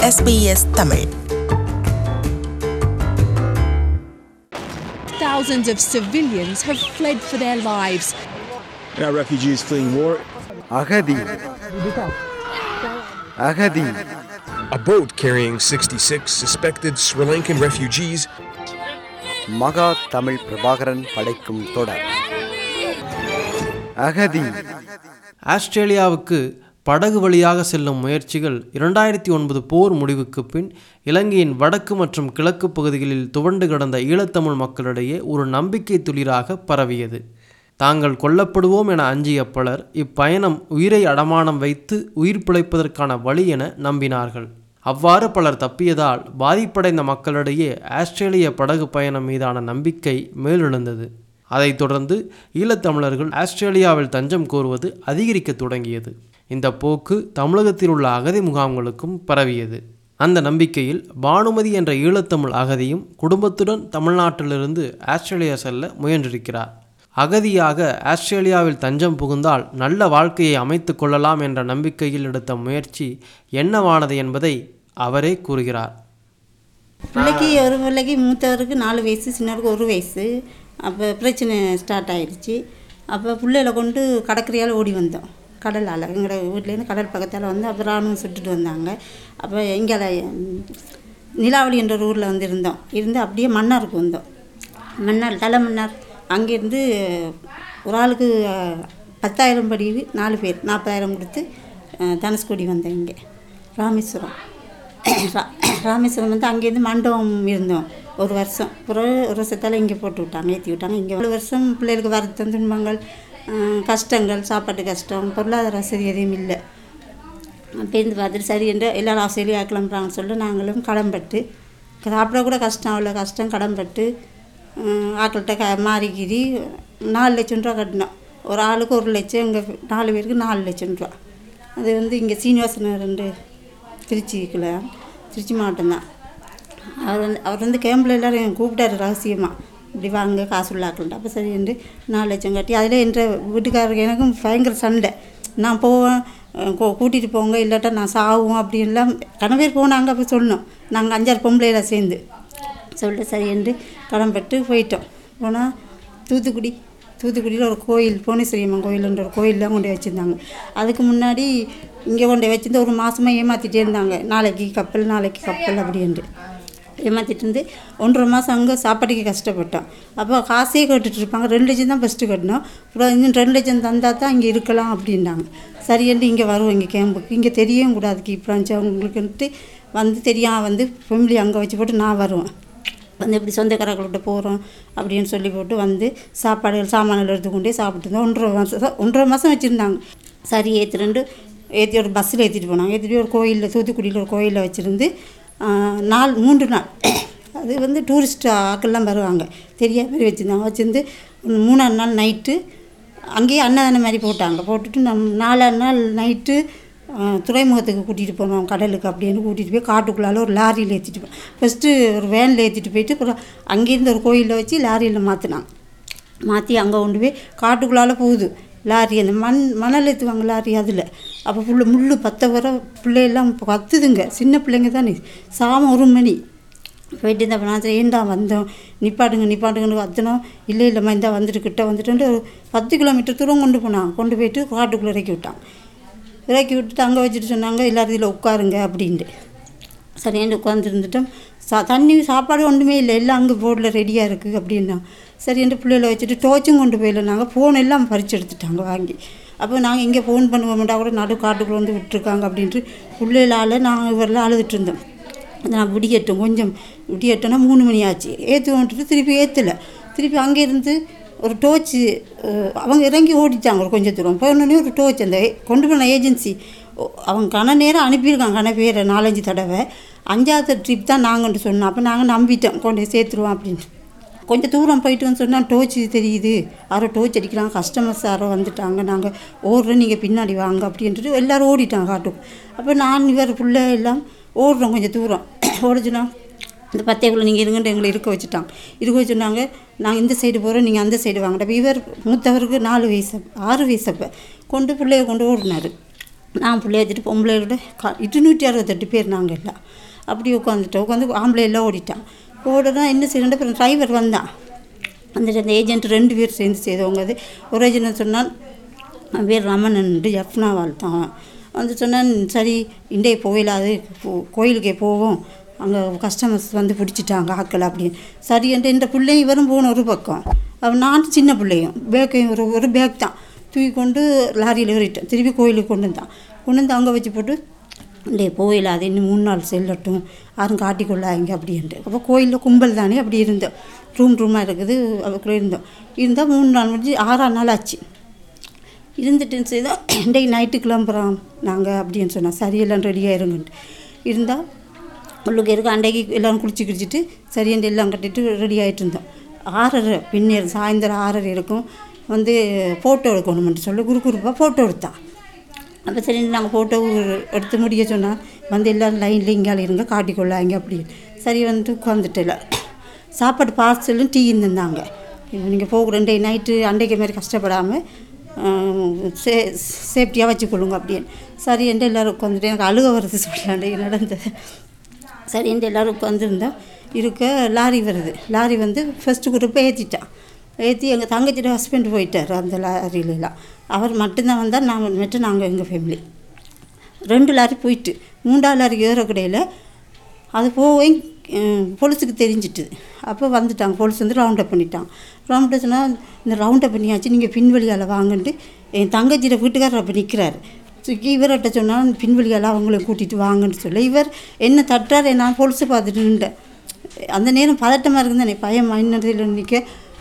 SBS Tamil Thousands of civilians have fled for their lives. Now refugees fleeing war. அகதி அகதி A boat carrying 66 suspected Sri Lankan refugees மகா தமிழ் பிரபாகரன் படைக்கும் தொடர் அகதி ஆஸ்திரேலியாவுக்கு படகு வழியாக செல்லும் முயற்சிகள் இரண்டாயிரத்தி ஒன்பது போர் முடிவுக்கு பின் இலங்கையின் வடக்கு மற்றும் கிழக்கு பகுதிகளில் துவண்டு கிடந்த ஈழத்தமிழ் மக்களிடையே ஒரு நம்பிக்கை துளிராக பரவியது தாங்கள் கொல்லப்படுவோம் என அஞ்சிய பலர் இப்பயணம் உயிரை அடமானம் வைத்து உயிர் பிழைப்பதற்கான வழி என நம்பினார்கள் அவ்வாறு பலர் தப்பியதால் பாதிப்படைந்த மக்களிடையே ஆஸ்திரேலிய படகு பயணம் மீதான நம்பிக்கை மேலெழுந்தது அதைத் தொடர்ந்து ஈழத்தமிழர்கள் ஆஸ்திரேலியாவில் தஞ்சம் கோருவது அதிகரிக்கத் தொடங்கியது இந்த போக்கு தமிழகத்தில் உள்ள அகதி முகாம்களுக்கும் பரவியது அந்த நம்பிக்கையில் பானுமதி என்ற ஈழத்தமிழ் அகதியும் குடும்பத்துடன் தமிழ்நாட்டிலிருந்து ஆஸ்திரேலியா செல்ல முயன்றிருக்கிறார் அகதியாக ஆஸ்திரேலியாவில் தஞ்சம் புகுந்தால் நல்ல வாழ்க்கையை அமைத்து கொள்ளலாம் என்ற நம்பிக்கையில் எடுத்த முயற்சி என்னவானது என்பதை அவரே கூறுகிறார் பிள்ளைக்கு ஒரு பிள்ளைக்கு மூத்தவருக்கு நாலு வயசு சின்னவருக்கு ஒரு வயசு அப்போ பிரச்சனை ஸ்டார்ட் ஆயிடுச்சு அப்போ பிள்ளைகளை கொண்டு கடற்கரையால் ஓடி வந்தோம் கடலால் எங்களோட வீட்லேருந்து கடல் பக்கத்தால் வந்து அப்புறம் ராணுவம் சுட்டுட்டு வந்தாங்க அப்போ இங்கே நிலாவளி என்ற ஒரு ஊரில் வந்து இருந்தோம் இருந்து அப்படியே மன்னாருக்கு வந்தோம் மன்னார் தலை மன்னார் அங்கேருந்து ஒரு ஆளுக்கு அஹ், பத்தாயிரம் படி நாலு பேர் நாற்பதாயிரம் கொடுத்து அஹ், தனுஷ்கோடி வந்தேன் இங்கே ராமேஸ்வரம் ரா- ராமேஸ்வரம் வந்து அங்கேருந்து மண்டபம் இருந்தோம் ஒரு வருஷம் அப்புறம் ஒரு வருஷத்தால் இங்கே போட்டு விட்டாங்க ஏற்றி விட்டாங்க இங்கே ஒரு வருஷம் பிள்ளைகளுக்கு வருத்தம் துன்பங்கள் அஹ், கஷ்டங்கள் சாப்பாட்டு கஷ்டம் பொருளாதார வசதி எதுவும் இல்லை பேருந்து பார்த்துட்டு சரி என்று எல்லாரும் ஆஸ்திரேலியா கிளம்புறாங்கன்னு சொல்லிட்டு நாங்களும் கடன்பட்டு சாப்பிட கூட கஷ்டம் அவ்வளோ கஷ்டம் கடன்பட்டு அஹ், ஆக்கள்கிட்ட க மாறிக்கிரி நாலு லட்சம் ரூபா கட்டினோம் ஒரு ஆளுக்கு ஒரு லட்சம் எங்கள் நாலு பேருக்கு நாலு லட்சம் ரூபா அது வந்து இங்கே சீனிவாசன் ரெண்டு திருச்சிக்குள்ள திருச்சி மாவட்டம் தான் அவர் வந்து அவர் வந்து கேம்பில் எல்லோரும் கூப்பிட்டாரு ரகசியமாக இப்படி வாங்க காசு உள்ளாக்கலன்ட்டு அப்போ சரி என்று நாலு லட்சம் கட்டி அதில் என்ற வீட்டுக்காரருக்கு எனக்கும் பயங்கர சண்டை நான் போவேன் அஹ் கூ- கூட்டிகிட்டு போங்க இல்லாட்டா நான் சாவும் அப்படின்லாம் கணவர் போனாங்க அப்போ சொன்னோம் நாங்கள் அஞ்சாறு பொம்பளையில சேர்ந்து சொல்லிட்டு சரி என்று கடன்பட்டு போயிட்டோம் போனால் தூத்துக்குடி தூத்துக்குடியில் ஒரு கோயில் புவனேஸ்வரியம்மன் கோயில்ன்ற ஒரு கோயிலெலாம் கொண்டு போய் வச்சுருந்தாங்க அதுக்கு முன்னாடி இங்கே கொண்டு போய் வச்சிருந்து ஒரு மாதமாக ஏமாற்றிட்டே இருந்தாங்க நாளைக்கு கப்பல் நாளைக்கு கப்பல் அப்படின்ட்டு ஏமாற்றிட்டு இருந்து ஒன்றரை மாதம் அங்கே சாப்பாட்டுக்கு கஷ்டப்பட்டோம் அப்போ காசே கேட்டுட்டு இருப்பாங்க ரெண்டு லட்சம் தான் ஃபஸ்ட்டு கட்டினோம் அப்புறம் இன்னும் ரெண்டு லட்சம் தந்தால் தான் இங்கே இருக்கலாம் அப்படின்னாங்க சரின்ட்டு இங்கே வருவோம் இங்கே கேம்புக்கு இங்கே தெரியவும் கூடாது கீப் பிரான்ச்சு அவங்களுக்குன்ட்டு வந்து தெரியாம வந்து ஃபேமிலி அங்கே வச்சு போட்டு நான் வருவேன் வந்து இப்படி சொந்தக்காரர்கள்ட்ட போகிறோம் அப்படின்னு சொல்லி போட்டு வந்து சாப்பாடுகள் சாமான்கள் எடுத்து கொண்டே சாப்பிட்டு இருந்தோம் ஒன்றரை மாதம் ஒன்றரை மாதம் வச்சுருந்தாங்க சரி ஏற்றிட்டு ஏற்றி ஒரு பஸ்ஸில் ஏற்றிட்டு போனாங்க ஏற்றிட்டு ஒரு கோயிலில் தூத்துக்குடியில் ஒரு கோயிலில் வச்சுருந்து நாள் மூன்று நாள் அது வந்து டூரிஸ்ட் ஆக்கெல்லாம் வருவாங்க தெரியாத மாதிரி வச்சுருந்தாங்க வச்சுருந்து மூணாம் நாள் நைட்டு அங்கேயே அன்னதானம் மாதிரி போட்டாங்க போட்டுட்டு நம் நாலாம் நாள் நைட்டு துறைமுகத்துக்கு கூட்டிகிட்டு போனோம் கடலுக்கு அப்படின்னு கூட்டிகிட்டு போய் காட்டுக்குள்ளால ஒரு லாரியில் ஏற்றிட்டு போய் ஃபஸ்ட்டு ஒரு வேனில் ஏற்றிட்டு போயிட்டு அப்புறம் அங்கேருந்து ஒரு கோயிலில் வச்சு லாரியில் மாற்றினாங்க மாற்றி அங்கே கொண்டு போய் காட்டுக்குள்ளால போகுது லாரி அந்த மண் மணல் ஏற்றுவாங்க லாரி அதில் அப்போ ஃபுல்லு முள் பத்த வர பிள்ளையெல்லாம் கத்துதுங்க சின்ன பிள்ளைங்க தானே சாமம் ஒரு மணி போயிட்டு இந்த நான் சரி, ஏன்டா வந்தோம் நிப்பாட்டுங்க நிப்பாட்டுங்கன்னு கத்துனோம் இல்லை இல்லைம்மா இந்த வந்துட்டு கிட்ட வந்துட்டு ஒரு பத்து கிலோமீட்டர் தூரம் கொண்டு போனாங்க கொண்டு போயிட்டு காட்டுக்குள்ளே இறக்கி விட்டாங்க இறக்கி விட்டுட்டு அங்கே வச்சுட்டு சொன்னாங்க எல்லாரும் இதில் உட்காருங்க அப்படின்ட்டு சரியாண்டு உட்காந்துருந்துட்டோம் சா தண்ணி சாப்பாடு ஒன்றுமே இல்லை எல்லாம் அங்கே போர்டில் ரெடியாக இருக்குது அப்படின்னா சரின்ட்டு பிள்ளைகளை வச்சுட்டு டோச்சும் கொண்டு போயிடல நாங்கள் ஃபோன் எல்லாம் பறிச்சு எடுத்துட்டாங்க வாங்கி அப்போ நாங்கள் இங்கே ஃபோன் பண்ணுவோம்டா கூட நடு காட்டுக்குள்ளே வந்து விட்டுருக்காங்க அப்படின்ட்டு பிள்ளைகளால் நாங்கள் இவரெல்லாம் அழுதுட்டு இருந்தோம் நான் விடியட்டும் கொஞ்சம் விடியட்டோன்னா மூணு மணி ஆச்சு ஏற்றுவோன்ட்டு திருப்பி ஏற்றலை திருப்பி அங்கேருந்து ஒரு டோர்ச்சு அவங்க இறங்கி ஓடிட்டாங்க ஒரு கொஞ்சம் தூரம் போனோடனே ஒரு டோர்ச் அந்த கொண்டு போன ஏஜென்சி அவங்க கன நேரம் அனுப்பியிருக்காங்க கன பேரை நாலஞ்சு தடவை அஞ்சாவது ட்ரிப் தான் நாங்கன்ட்டு சொன்னோம் அப்போ நாங்கள் நம்பிட்டோம் கொண்டு போய் சேர்த்துருவோம் அப்படின்ட்டு கொஞ்சம் தூரம் போயிட்டு வந்து சொன்னால் டோர்ச் தெரியுது யாரோ டோர்ச் அடிக்கிறாங்க கஸ்டமர்ஸ் யாரோ வந்துட்டாங்க நாங்கள் ஓடுறோம் நீங்கள் பின்னாடி வாங்க அப்படின்ட்டு எல்லோரும் ஓடிட்டாங்க காட்டுக்கு அப்போ நான் இவர் பிள்ளை எல்லாம் ஓடுறோம் கொஞ்சம் தூரம் ஓடிச்சுனா இந்த பத்தேக்குள்ள நீங்கள் இருங்கன்ட்டு எங்களை இருக்க வச்சுட்டாங்க இருக்க வச்சுருந்தாங்க நாங்கள் இந்த சைடு போகிறோம் நீங்கள் அந்த சைடு வாங்கடா இவர் மூத்தவருக்கு நாலு வயசு ஆறு வயசு அப்போ கொண்டு பிள்ளைய கொண்டு ஓடினார் நான் பிள்ளைய வச்சுட்டு பொம்பளையோட க இருநூற்றி அறுபத்தெட்டு பேர் நாங்கள் எல்லாம் அப்படி உட்காந்துட்டோம் உட்காந்து ஆம்பளை எல்லாம் ஓடிட்டான் ஓடனா என்ன செய்யணும் அப்புறம் டிரைவர் வந்தான் அந்த அந்த ஏஜென்ட் ரெண்டு பேர் சேர்ந்து செய்தவங்க அது ஒரு ஏஜென்ட் சொன்னால் அவன் பேர் ரமணன் ஜப்னா வாழ்த்தான் வந்து சொன்னான் சரி இண்டே போயிடாது கோயிலுக்கே போவோம் அங்கே கஸ்டமர்ஸ் வந்து பிடிச்சிட்டாங்க ஆக்கள் அப்படின்னு சரி என்று இந்த பிள்ளையும் இவரும் போன ஒரு பக்கம் அவன் நான் சின்ன பிள்ளையும் பேக்கையும் ஒரு ஒரு பேக் தான் தூக்கி கொண்டு லாரியில் ஏறிட்டேன் திருப்பி கோயிலுக்கு கொண்டு வந்தான் கொண்டு வந்து அங்கே வச்சு போட்டு டே போயிடாது இன்னும் மூணு நாள் செல்லட்டும் யாரும் காட்டிக்கொள்ளாங்க அப்படின்ட்டு அப்போ கோயிலில் கும்பல் தானே அப்படி இருந்தோம் ரூம் ரூமாக இருக்குது அதுக்குள்ளே இருந்தோம் இருந்தால் மூணு நாள் முடிஞ்சு ஆறாம் நாள் ஆச்சு இருந்துட்டு செய்தோம் இன்றைக்கு நைட்டு கிளம்புறோம் நாங்கள் அப்படின்னு சொன்னோம் சரி எல்லாம் ரெடியாக இருங்கன்ட்டு இருந்தால் உள்ளுக்கு இருக்க அன்றைக்கு எல்லோரும் குளிச்சு குளிச்சுட்டு சரியண்டு எல்லாம் கட்டிட்டு ரெடி ஆகிட்டு இருந்தோம் ஆறரை பின்னேர் சாயந்தரம் ஆறரை இருக்கும் வந்து ஃபோட்டோ எடுக்கணுமென்று சொல்லி குரு குரூப்பாக ஃபோட்டோ எடுத்தான் அப்போ சரி நாங்கள் ஃபோட்டோ எடுத்து முடிய சொன்னால் வந்து எல்லோரும் லைனில் இங்கால இருங்க காட்டிக்கொள்ளாங்க அப்படின்னு சரி வந்து உட்காந்துட்டு சாப்பாடு பார்சலும் டீ இருந்தாங்க நீங்கள் போக ரெண்டே நைட்டு அன்றைக்கு மாதிரி கஷ்டப்படாமல் சே சேஃப்டியாக வச்சுக்கொள்ளுங்க அப்படின்னு சரி என்று எல்லோரும் உட்காந்துட்டு எனக்கு அழுக வருது சொல்லி நடந்தது சரி என்று எல்லோரும் உட்காந்துருந்தோம் இருக்க லாரி வருது லாரி வந்து ஃபஸ்ட்டு குரூப்பை ஏற்றிட்டான் ஏற்றி எங்கள் தங்கச்சியோட ஹஸ்பண்ட் போயிட்டார் அந்த லாரியிலலாம் அவர் மட்டும்தான் வந்தால் நான் மட்டும் நாங்கள் எங்கள் ஃபேமிலி ரெண்டு லாரி போயிட்டு மூன்றாவது லாரி ஏறக்கடையில் அது போய் போலீஸுக்கு தெரிஞ்சிட்டு அப்போ வந்துட்டாங்க போலீஸ் வந்து ரவுண்ட் அப் பண்ணிட்டாங்க ரவுண்ட் அப் சொன்னால் இந்த ரவுண்ட் அப் பண்ணியாச்சு நீங்கள் பின்வழியால் வாங்கன்ட்டு என் தங்கச்சியோட வீட்டுக்காரர் அப்போ நிற்கிறாரு தூக்கி இவர்கிட்ட சொன்னால் பின்வழியால் அவங்கள கூட்டிகிட்டு வாங்கன்னு சொல்லி இவர் என்ன தட்டுறாரு நான் போலீஸை பார்த்துட்டு நின்றேன் அந்த நேரம் பதட்டமாக இருக்குது தானே பயம் இன்னதில் நிற்க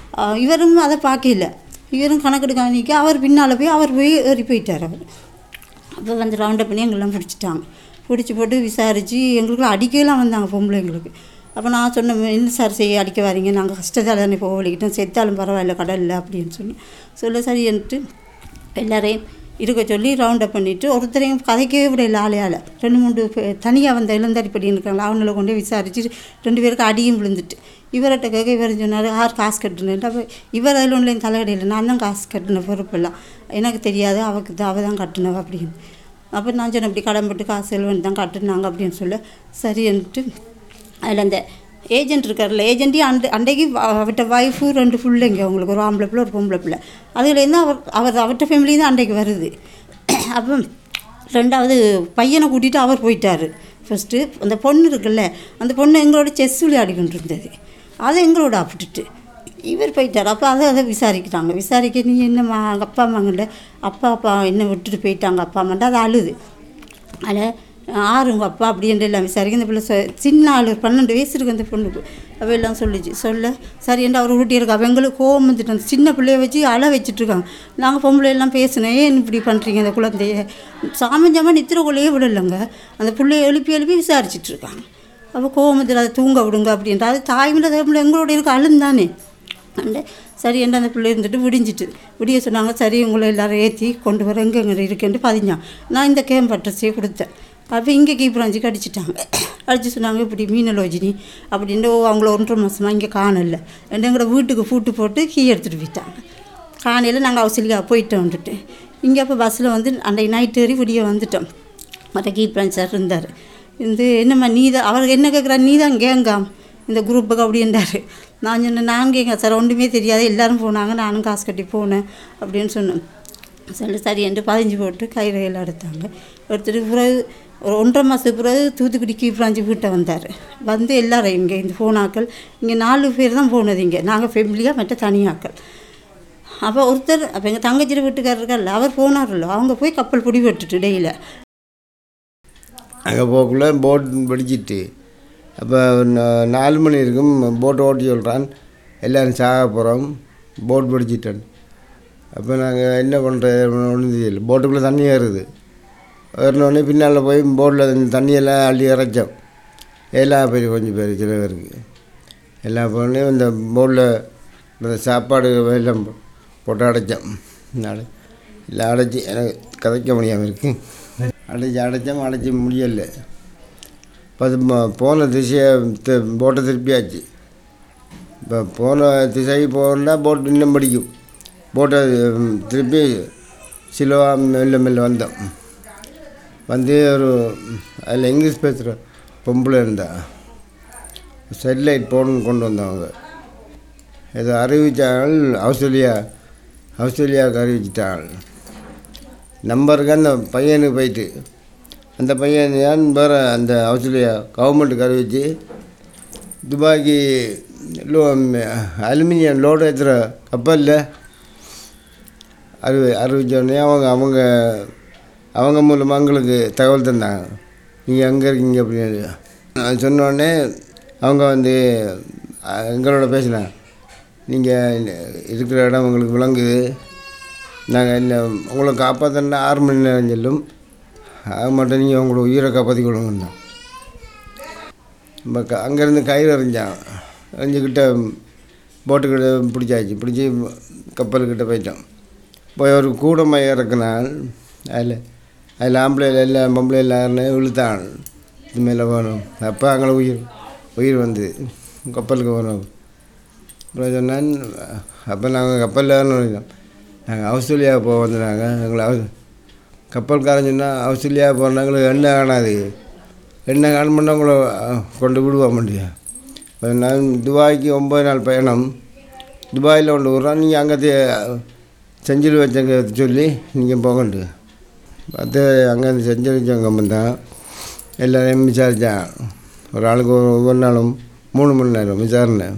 இவரும் அதை பார்க்கல இவரும் கணக்கெடுக்க நிற்க அவர் பின்னால் போய் அவர் போய் ஏறி போயிட்டார் அவர் அப்போ வந்து ரவுண்ட் அப் பண்ணி எங்கெல்லாம் பிடிச்சிட்டாங்க பிடிச்சி போட்டு விசாரித்து எங்களுக்குலாம் அடிக்கலாம் வந்தாங்க பொம்பளைங்களுக்கு அப்போ நான் சொன்னேன் என்ன சார் செய்ய அடிக்க வரீங்க நாங்கள் கஷ்டத்தால் தானே போக வலிக்கிட்டோம் செத்தாலும் பரவாயில்ல கடலில் அப்படின்னு சொன்னேன் சொல்ல சரின்ட்டு எல்லாரையும் இருக்க சொல்லி ரவுண்ட் அப் பண்ணிவிட்டு ஒருத்தரையும் கதைக்கவே விடையில ஆளையால் ரெண்டு மூணு தனியாக வந்த இளந்தடிப்படி இருக்காங்க அவங்கள கொண்டு போய் விசாரித்து ரெண்டு பேருக்கு அடியும் விழுந்துட்டு இவர்கிட்ட கேட்க இவர் சொன்னார் யார் காசு கட்டுனேன்ட்டு அப்போ இவர் அதில் ஒன்றும் தலையடையில் நான் தான் காசு கட்டின பொறுப்பெல்லாம் எனக்கு தெரியாது அவருக்கு தான் அவள் தான் கட்டினவ அப்படின்னு அப்போ நான் சொன்னேன் இப்படி கடன்பட்டு காசு செல்வன் தான் கட்டுனாங்க அப்படின்னு சொல்ல சரின்ட்டு அதில் அந்த ஏஜென்ட் இருக்கார்ல ஏஜென்ட்டையும் அண்டை அன்றைக்கு அவர்கிட்ட ஒய்ஃபு ரெண்டு பிள்ளைங்க அவங்களுக்கு ஒரு ஆம்பளை பிள்ளை ஒரு பொம்பளை பிள்ளை அதுலேருந்து அவர் அவர் அவர்கிட்ட ஃபேமிலி தான் அன்றைக்கு வருது அப்போ ரெண்டாவது பையனை கூட்டிகிட்டு அவர் போயிட்டார் ஃபஸ்ட்டு அந்த பொண்ணு இருக்குல்ல அந்த பொண்ணு எங்களோட செஸ் விளையாடிக்கிட்டு இருந்தது அதை எங்களோட விட்டுட்டு இவர் போயிட்டார் அப்போ அதை அதை விசாரிக்கிறாங்க விசாரிக்க நீ என்னம்மா அப்பா அம்மாங்கள்ல அப்பா அப்பா என்ன விட்டுட்டு போயிட்டாங்க அப்பா அம்மாண்ட அது அழுது அதில் ஆறு உங்கள் அப்பா அப்படின்ற எல்லாம் விசாரிக்க இந்த பிள்ளை சொ சின்ன ஆள் ஒரு பன்னெண்டு வயசு இருக்கு அந்த பொண்ணுக்கு அவ எல்லாம் சொல்லிச்சு சொல்ல சரி என்று அவர் ஊட்டி இருக்கா அவங்களுக்கு கோவம் வந்துட்டு அந்த சின்ன பிள்ளைய வச்சு அழ வச்சுட்ருக்காங்க நாங்கள் பொம்பளை எல்லாம் பேசினேன் ஏன் இப்படி பண்ணுறீங்க அந்த குழந்தைய சாமஞ்சாமல் நித்திரக்குள்ளேயே விடலைங்க அந்த பிள்ளைய எழுப்பி எழுப்பி விசாரிச்சுட்டு இருக்காங்க அப்போ கோவமத்தில் அதை தூங்க விடுங்க அப்படின்ற அது தாய்மையில் பிள்ளை எங்களோட இருக்க அழுந்தானே அண்டு சரி என்று அந்த பிள்ளை இருந்துட்டு விடிஞ்சிட்டு விடிய சொன்னாங்க சரி உங்களை எல்லாரும் ஏற்றி கொண்டு வர எங்கே எங்கே இருக்குன்ட்டு பதிஞ்சான் நான் இந்த கேம் அட்ரஸே கொடுத்தேன் அப்போ இங்கே கீப்ராஞ்சுக்கு அடிச்சிட்டாங்க அடித்து சொன்னாங்க இப்படி மீனலோஜினி அப்படின்ட்டு ஓ அவங்கள ஒன்றரை மாதமாக இங்கே காணல ரெண்டு எங்களோட வீட்டுக்கு பூட்டு போட்டு கீ எடுத்துகிட்டு போயிட்டாங்க காணையில் நாங்கள் அவசலியாக போயிட்டோம் வந்துட்டு இங்கே அப்போ பஸ்ஸில் வந்து அன்றைக்கு நைட்டு ஏறி விடிய வந்துட்டோம் மற்ற கீப்ராஞ்ச் சார் இருந்தார் இந்த என்னம்மா நீ தான் அவர் என்ன கேட்குறா நீ தான் கேங்காம் இந்த குரூப்புக்கு அப்படின்றாரு நான் சொன்னேன் நான் கேங்க சார் ஒன்றுமே தெரியாது எல்லோரும் போனாங்க நானும் காசு கட்டி போனேன் அப்படின்னு சொன்னேன் சொல்லி சரி என்று பதிஞ்சு போட்டு கைரகையில் எடுத்தாங்க எடுத்துகிட்டு பிறகு ஒரு ஒன்றரை மாதத்துக்கு பிறகு தூத்துக்குடி கீப்ராஞ்சி வீட்டை வந்தார் வந்து எல்லாரும் இங்கே இந்த ஃபோனாக்கள் இங்கே நாலு பேர் தான் போனது இங்கே நாங்கள் ஃபேமிலியாக மற்ற தனியாக்கள் அப்போ ஒருத்தர் அப்போ எங்கள் தங்கச்சிரி வீட்டுக்காரர் இருக்கார்ல அவர் போனார்ல அவங்க போய் கப்பல் பிடி விட்டுட்டு டெய்லியில் அங்கே போக்குள்ளே போட் வெடிச்சிட்டு அப்போ நா- நாலு மணி இருக்கும் போட் ஓட்டி சொல்கிறான் எல்லோரும் சாக போகிறோம் போட் வெடிச்சிட்டேன் அப்போ நாங்கள் என்ன பண்ணுறது ஒன்றும் தெரியல போட்டுக்குள்ளே தண்ணி ஏறுது ஏறினோடனே பின்னால் போய் போட்டில் தண்ணியெல்லாம் அள்ளி இறைச்சோம் எல்லா பேர் கொஞ்சம் பேர் சில பேருக்கு எல்லா பொண்ணு இந்த போட்டில் இந்த சாப்பாடு எல்லாம் போட்டு அடைச்சோம் நாளை இல்லை அடைச்சி எனக்கு கதைக்க முடியாமல் இருக்கு அடைச்சி அடைச்சோம் அடைச்சி முடியலை இப்போ அது ம- போன திசையை தி- போட்டை திருப்பியாச்சு இப்போ போன திசைக்கு போகணுன்னா போட் இன்னும் பிடிக்கும் போட்டை ம், திருப்பி சிலோவா மெல்ல மெல்ல வந்தோம் வந்து ஒரு அதில் இங்கிலீஷ் பேசுகிற பொம்பளை இருந்தா செட்டிலைட் போடணும்னு கொண்டு வந்தவங்க இதை அறிவித்தார்கள் ஆஸ்திரேலியா ஆஸ்திரேலியாவுக்கு அறிவிச்சிட்டாங்க நம்பருக்கு அந்த பையனுக்கு போயிட்டு அந்த பையன் ஏன் வேறு அந்த ஆஸ்திரேலியா கவர்மெண்ட்டுக்கு அறிவிச்சு துபாய்க்கு லோ அலுமினியம் லோடு ஏற்றுற கப்பலில் அறிவி அறிவித்தோடனே அவங்க அவங்க அவங்க மூலமாக எங்களுக்கு தகவல் தந்தாங்க நீங்கள் எங்கே இருக்கீங்க அப்படின்னு அது சொன்னோடனே அவங்க வந்து அஹ், எங்களோட பேசினாங்க நீங்கள் இருக்கிற இடம் உங்களுக்கு விளங்குது நாங்கள் என்ன உங்களை காப்பாற்றினா ஆறு மணி நேரம் செல்லும் அது மட்டும் நீங்கள் உங்களோட உயிரை காப்பாற்றி கொள்ளுங்கன்னு நம்ம க அங்கேருந்து கயிறு எறிஞ்சான் எறிஞ்சுக்கிட்ட போட்டுக்கிட்ட பிடிச்சாச்சு பிடிச்சி கப்பலுக்கிட்ட போயிட்டோம் போய் ஒரு கூடமாக இறக்குனான் அதில் அதில் ஆம்பளையில் எல்லாம் பொம்பளை எல்லாம் இழுத்தான் இது மேலே போகணும் அப்போ அங்கே உயிர் உயிர் வந்து கப்பலுக்கு போகணும் அப்புறம் சொன்னான் அப்போ நாங்கள் கப்பலில் நினைக்கிறோம் நாங்கள் ஆஸ்திரேலியா போக வந்து நாங்கள் எங்களை aus- கப்பல்காரன் சொன்னால் ஆஸ்திரேலியா போனால் எங்களுக்கு எண்ணெய் காணாது எண்ணெய் காணமுன்னா உங்களை அஹ், கொண்டு விடுவா முடியும் இப்போ நான் துபாய்க்கு ஒம்பது நாள் பயணம் துபாயில் கொண்டு விட்றோம் நீங்கள் அங்கே செஞ்சில் வச்சங்க சொல்லி நீங்கள் போகண்டு பார்த்து அங்கேருந்து செஞ்சு வச்சவங்க தான் எல்லாரையும் விசாரித்தான் ஒரு ஆளுக்கு ஒரு ஒவ்வொரு நாளும் மூணு மணி நேரம் விசாரணை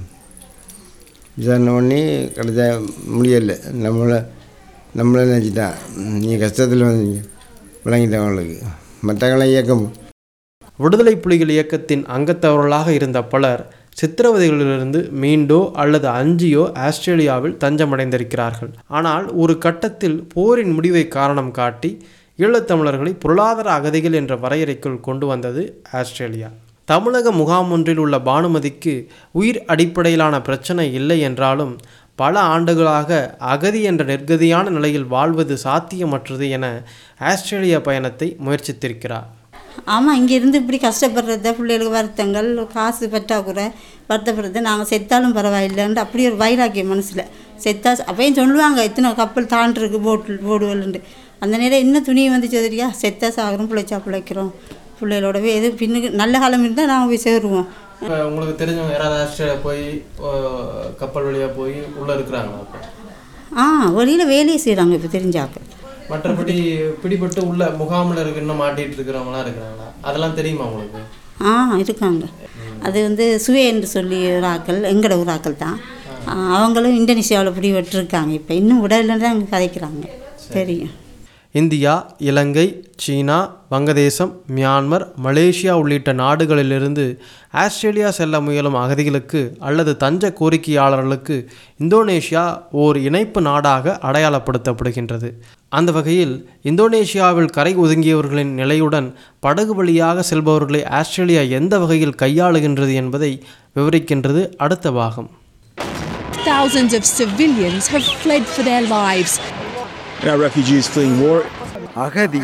விசாரணை பண்ணி கிடைச்சா முடியலை நம்மளை நம்மளை நினச்சிட்டான் நீ கஷ்டத்தில் வந்தீங்க விளங்கிட்டேன் அவங்களுக்கு மற்றவங்களை இயக்கம் விடுதலை புலிகள் இயக்கத்தின் அங்கத்தவர்களாக இருந்த பலர் சித்திரவதைகளிலிருந்து மீண்டோ அல்லது அஞ்சியோ ஆஸ்திரேலியாவில் தஞ்சமடைந்திருக்கிறார்கள் ஆனால் ஒரு கட்டத்தில் போரின் முடிவை காரணம் காட்டி ஈழத்தமிழர்களை பொருளாதார அகதிகள் என்ற வரையறைக்குள் கொண்டு வந்தது ஆஸ்திரேலியா தமிழக முகாம் ஒன்றில் உள்ள பானுமதிக்கு உயிர் அடிப்படையிலான பிரச்சனை இல்லை என்றாலும் பல ஆண்டுகளாக அகதி என்ற நிர்கதியான நிலையில் வாழ்வது சாத்தியமற்றது என ஆஸ்திரேலியா பயணத்தை முயற்சித்திருக்கிறார் ஆமாம் இங்கேருந்து இப்படி கஷ்டப்படுறத பிள்ளைகளுக்கு வருத்தங்கள் காசு பற்றாக்குறை வருத்தப்படுறது நாங்கள் செத்தாலும் பரவாயில்லைன்ட்டு அப்படி ஒரு வைராக்கியம் மனசில் செத்தா அப்பயும் சொல்லுவாங்க இத்தனை கப்பல் தாண்டிருக்கு போட்டில் போடுவல்ன்ட்டு அந்த நேரம் என்ன துணியை வந்து தெரியா செத்தா சாகிறோம் பிழைச்சா பிழைக்கிறோம் பிள்ளைகளோடவே எது பின்னுக்கு நல்ல காலம் இருந்தால் நாங்கள் போய் சேருவோம் இப்போ உங்களுக்கு தெரிஞ்சவங்க யாராவது ஆஸ்திரேலியா போய் கப்பல் வழியாக போய் உள்ளே இருக்கிறாங்களா அப்போ ஆ வெளியில் வேலையை செய்கிறாங்க இப்போ தெரிஞ்சாக்க மற்றபடி பிடிபட்டு உள்ள முகாமில் இருக்கு இன்னும் மாட்டிட்டு இருக்கிறவங்களாம் இருக்கிறாங்களா அதெல்லாம் தெரியுமா உங்களுக்கு ஆ இருக்காங்க அது வந்து சுவே என்று சொல்லி ஒரு ஆக்கள் எங்களோட ஒரு ஆக்கள் தான் ஆ, அவங்களும் இந்தோனேஷியாவில் பிடி விட்டுருக்காங்க இப்போ இன்னும் விடலைன்னு தான் அங்கே கதைக்கிறாங்க தெரியும் இந்தியா இலங்கை சீனா வங்கதேசம் மியான்மர் மலேசியா உள்ளிட்ட நாடுகளிலிருந்து ஆஸ்திரேலியா செல்ல முயலும் அகதிகளுக்கு அல்லது தஞ்ச கோரிக்கையாளர்களுக்கு இந்தோனேஷியா ஓர் இணைப்பு நாடாக அடையாளப்படுத்தப்படுகின்றது அந்த வகையில் இந்தோனேஷியாவில் கரை ஒதுங்கியவர்களின் நிலையுடன் படகு வழியாக செல்பவர்களை ஆஸ்திரேலியா எந்த வகையில் கையாளுகின்றது என்பதை விவரிக்கின்றது அடுத்த பாகம் Thousands of civilians have fled for their lives. Now refugees fleeing war அகதி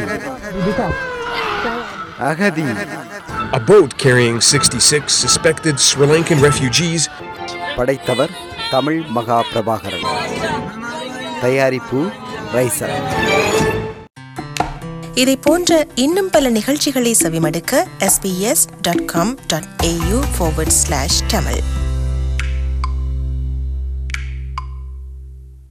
அகதி A boat carrying 66 suspected Sri Lankan refugees படைத்தவர் தமிழ் மகா பிரபாகரன் தயாரிப்பு ரைசர் இதை போன்ற இன்னும் பல நிகழ்ச்சிகளை செவிமடுக்க sbs.com.au forward slash tamil